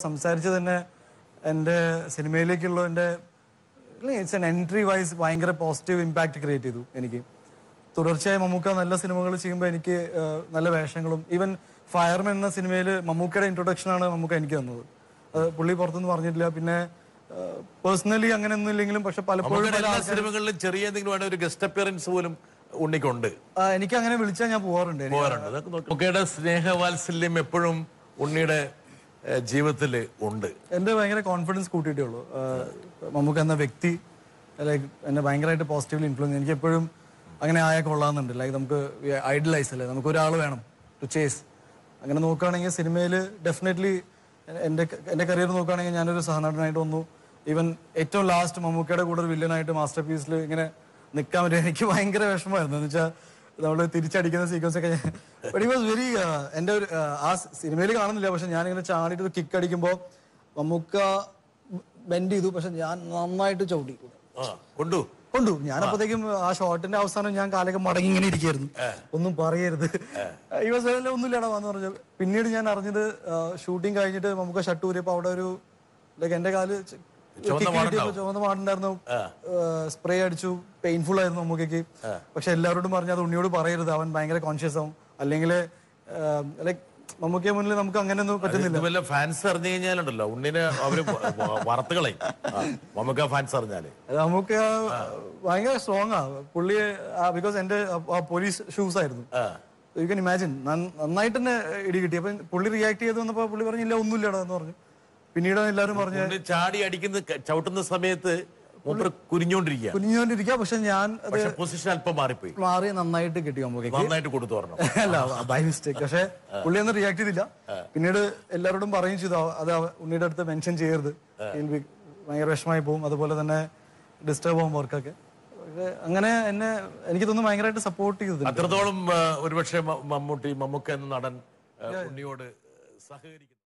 സംസാരിച്ച് തന്നെ എൻ്റെ സിനിമയിലേക്കുള്ള എൻ്റെ ഇറ്റ്സ് എൻ എൻട്രി വൈസ് ഭയങ്കര പോസിറ്റീവ് ഇമ്പാക്റ്റ് ക്രിയേറ്റ് ചെയ്തു എനിക്ക് തുടർച്ചയായി മമ്മൂക്ക നല്ല സിനിമകൾ ചെയ്യുമ്പോൾ എനിക്ക് ആ, നല്ല വേഷങ്ങളും ഈവൻ ഫയർമെൻ എന്ന സിനിമയിൽ മമ്മൂക്കയുടെ ഇൻട്രൊഡക്ഷനാണ് മമ്മൂക്ക എനിക്ക് തന്നത് അത് പുള്ളി പുറത്തുനിന്ന് പറഞ്ഞിട്ടില്ല പിന്നെ പേഴ്സണലി അങ്ങനെ ഒന്നും ഇല്ലെങ്കിലും പക്ഷെ പലപ്പോഴും നമ്മുടെ പല എല്ലാ ആൾക്കാരും- സിനിമകളിലും ചെറിയ എന്തെങ്കിലും വേണ്ട ഒരു ഗസ്റ്റ് അപ്പിയറൻസ് പോലും ഉണ്ണിക്കുണ്ട് ആ, എനിക്ക് അങ്ങനെ വിളിച്ചാൽ ഞാൻ പോവാറുണ്ട് എനിക്ക് പോകാറുണ്ട് അതൊക്കെ നോക്കി. മമ്മൂക്കയുടെ സ്നേഹവാത്സല്യം എപ്പോഴും ഉണ്ണിയുടെ ഏഹ്, ജീവിതത്തില് ഉണ്ട് എന്റെ ഭയങ്കര കോൺഫിഡൻസ് കൂട്ടിയിട്ടേ ഉള്ളൂ ആഹ് മമ്മൂക്ക എന്ന വ്യക്തി ലൈക്ക് എന്നെ ഭയങ്കരമായിട്ട് പോസിറ്റീവ്ലി ഇൻഫ്ലുവൻസ് എനിക്ക് എപ്പോഴും അങ്ങനെ ആയാൽ കൊള്ളാമെന്നുണ്ട് ലൈക്ക് നമുക്ക് ഐഡലൈസ് അല്ലേ നമുക്ക് ഒരാൾ വേണം ടു ചേസ് അങ്ങനെ നോക്കുകയാണെങ്കിൽ സിനിമയിൽ ഡെഫിനറ്റ്ലി എൻ്റെ എൻ്റെ കരിയർ നോക്കുകയാണെങ്കിൽ ഞാനൊരു സഹനടനായിട്ട് വന്നു ഈവൻ ഏറ്റവും ലാസ്റ്റ് മമ്മൂക്കയുടെ കൂടെ ഒരു വില്ലനായിട്ട് മാസ്റ്റർ പീസിൽ ഇങ്ങനെ നിൽക്കാൻ പറ്റും എനിക്ക് ഭയങ്കര വിഷമമായിരുന്നു എന്ന് വെച്ചാൽ നമ്മൾ തിരിച്ചടിക്കുന്ന സീക്വൻസ് ഒക്കെ ബട്ട് വാസ് വെരി എൻ്റെ ഒരു ആ, ആ സിനിമയിൽ കാണുന്നില്ല പക്ഷെ ഞാനിങ്ങനെ ചാടിയിട്ട് ഒരു കിക്ക് അടിക്കുമ്പോൾ മമ്മൂക്ക ബെൻഡ് ചെയ്തു പക്ഷെ ഞാൻ നന്നായിട്ട് ചവിട്ടി ആ കൊണ്ടു കൊണ്ടു ഞാൻ അപ്പോഴത്തേക്കും ആ ഷോട്ടിന്റെ അവസാനം ഞാൻ കാലൊക്കെ മടങ്ങി ഇങ്ങനെ ഇരിക്കായിരുന്നു ഒന്നും പറയരുത് ഈ വാസ് ഒന്നുമില്ലടാ വന്ന് പറഞ്ഞു പിന്നീട് ഞാൻ അറിഞ്ഞത് ഷൂട്ടിംഗ് കഴിഞ്ഞിട്ട് നമുക്ക് ഷട്ട് ഊരിയപ്പോ അവിടെ ഒരു ലൈക്ക് എന്റെ കാല് ച- ചുവന്ന kick കിട്ടിയപ്പോ ചുവന്ന പാടുണ്ടായിരുന്നു സ്പ്രേ അടിച്ചു പെയിൻഫുൾ ആയിരുന്നു നമുക്കൊക്കെ പക്ഷെ എല്ലാവരോടും പറഞ്ഞു അത് ഉണ്ണിയോട് പറയരുത് അവൻ ഭയങ്കര കോൺഷ്യസ് ആവും അല്ലെങ്കിൽ ലൈക്ക് മമ്മൂക്കിയെ മുന്നിൽ നമുക്ക് അങ്ങനെയൊന്നും പറ്റുന്നില്ല ഇത് വല്ല ഫാൻസ് അറിഞ്ഞു കഴിഞ്ഞാലുണ്ടല്ലോ ഉണ്ണിനെ അവര് വറുത്തുകളയും മമ്മൂക്ക ഫാൻസ് അറിഞ്ഞാല് അത് നമുക്ക് ഭയങ്കര സ്ട്രോങ് ആ പുള്ളി ബിക്കോസ് എന്റെ പോലീസ് ഷൂസ് ആയിരുന്നു യു കൻ ഇമാജിൻ നന്നായിട്ട് തന്നെ ഇടി കിട്ടി അപ്പൊ പുള്ളി റിയാക്ട് ചെയ്ത് വന്നപ്പോ പുള്ളി പറഞ്ഞില്ല ഒന്നുമില്ലടാ എന്ന് പറഞ്ഞു പിന്നീട് എല്ലാവരും പറഞ്ഞ് ഉണ്ണി ചാടി അടിക്കുന്ന ക- ചവിട്ടുന്ന സമയത്ത് മൂപ്പർ കുരിഞ്ഞോണ്ടിരിക്കുക കുനിഞ്ഞുകൊണ്ടിരിക്കുക പക്ഷെ ഞാൻ അത് പക്ഷെ പൊസിഷൻ അല്പം മാറിപ്പോയി മാറി നന്നായിട്ട് കിട്ടി നമുക്ക് നന്നായിട്ട് കൊടുത്തു പറഞ്ഞു അല്ല ബൈ മിസ്റ്റേക്ക് പക്ഷെ പുള്ളി ഒന്നും റിയാക്ട് ചെയ്തില്ല പിന്നീട് എല്ലാവരോടും പറയും ചെയ്തു അവ- അത് അവ- ഉണ്ണിയുടെ അടുത്ത് മെൻഷൻ ചെയ്യരുത് He'll be ഭയങ്കര വിഷമായി പോകും അതുപോലെ തന്നെ ഡിസ്റ്റർബ് ആവും വർക്കൊക്കെ പക്ഷെ അങ്ങനെ എന്നെ എനിക്ക് തോന്നുന്നു ഭയങ്കരമായിട്ട് സപ്പോർട്ട് ചെയ്തത് അത്രത്തോളം ആ, ഒരുപക്ഷെ മ- മമ്മൂട്ടി മമ്മൂക്ക എന്ന നടൻ ആ, ഉണ്ണിയോട് സഹകരിക്കുന്നു